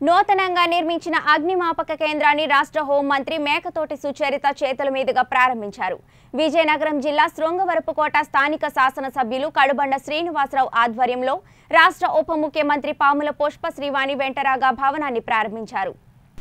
నూతనంగా నిర్మించిన అగ్నిమాపక కేంద్రాన్ని రాష్ట్ర హోంమంత్రి మేకతోటి సుచరిత చేతుల మీదుగా ప్రారంభించారు విజయనగరం జిల్లా శృంగవరపుకోట స్థానిక శాసనసభ్యులు కడుబండ శ్రీనివాసరావు ఆధ్వర్యంలో రాష్ట్ర ఉప ముఖ్యమంత్రి పాముల పుష్ప శ్రీవాణి వెంటరాగా భవనాన్ని ప్రారంభించారు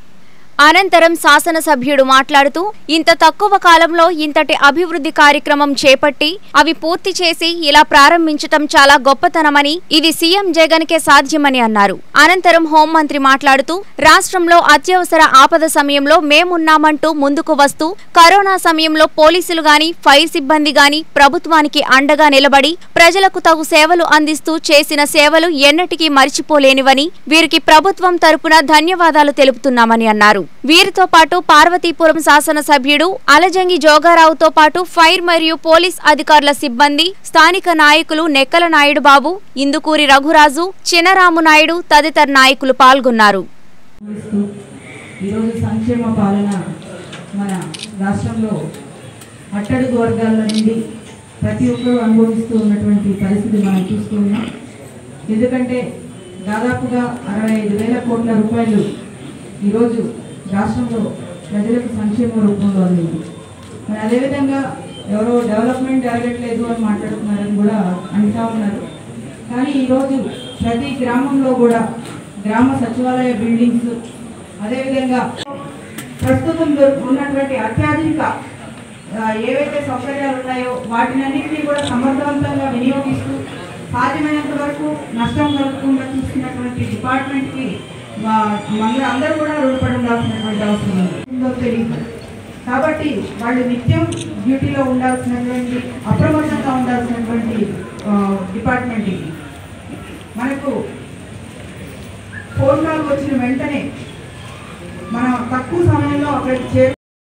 అనంతరం శాసనసభ్యుడు మాట్లాడుతూ ఇంత తక్కువ కాలంలో ఇంతటి అభివృద్ధి కార్యక్రమం చేపట్టి అవి పూర్తి చేసి ఇలా ప్రారంభించటం చాలా గొప్పతనమని ఇది సీఎం జగన్ కే సాధ్యమని అన్నారు అనంతరం హోంమంత్రి మాట్లాడుతూ రాష్ట్రంలో అత్యవసర ఆపద సమయంలో మేమున్నామంటూ ముందుకు వస్తూ కరోనా సమయంలో పోలీసులు గాని ఫైర్ సిబ్బంది గాని ప్రభుత్వానికి అండగా నిలబడి ప్రజలకు తగు సేవలు అందిస్తూ చేసిన సేవలు ఎన్నటికీ మరిచిపోలేనివని వీరికి ప్రభుత్వం తరపున ధన్యవాదాలు తెలుపుతున్నామని అన్నారు వీరితో పాటు పార్వతీపురం శాసనసభ్యుడు అలజంగి జోగారావుతో పాటు ఫైర్ మరియు పోలీస్ అధికారుల సిబ్బంది స్థానిక నాయకులు నెక్కల నాయుడు బాబు ఇందుకూరి రఘురాజు చినరాము నాయుడు తదితర నాయకులు పాల్గొన్నారు ఇస్తూ ఈరోజు సంక్షేమ పాలన మన రాష్ట్రంలో అట్టడుగు వర్గాల నుండి ప్రతి ఒక్కరూ అనుభవిస్తూ ఉన్నటువంటి పరిస్థితి మనం చూస్తూ ఉన్నాం ఎందుకంటే దాదాపుగా అరవై ఐదు వేల కోట్ల రూపాయలు ఈరోజు రాష్ట్రంలో ప్రజలకు సంక్షేమ రూపంలో అందింది మరి అదేవిధంగా ఎవరో డెవలప్మెంట్ జరగట్లేదు అని మాట్లాడుతున్నారని కూడా అంటా ఉన్నారు కానీ ఈరోజు ప్రతి గ్రామంలో కూడా గ్రామ సచివాలయ బిల్డింగ్స్ అదేవిధంగా ప్రస్తుతం దొ- ఉన్నటువంటి అత్యాధునిక ఆ, ఏవైతే సౌకర్యాలు ఉన్నాయో వాటినన్నింటినీ కూడా సమర్థవంతంగా వినియోగిస్తూ సాధ్యమైనంత వరకు నష్టం కలగకుండా చూస్తున్నటువంటి డిపార్ట్మెంట్కి మన అందరూ కూడా రుణపడి ఉండాల్సినటువంటి అవసరం ఉంది ఉందో తెలియదు కాబట్టి వాళ్ళు నిత్యం డ్యూటీలో ఉండాల్సినటువంటి అప్రమత్తంగా ఉండాల్సినటువంటి ఆ, డిపార్ట్మెంట్ ఇది మనకు ఫోన్ కాల్ వచ్చిన వెంటనే మనం తక్కువ సమయంలో అక్కడికి చేరు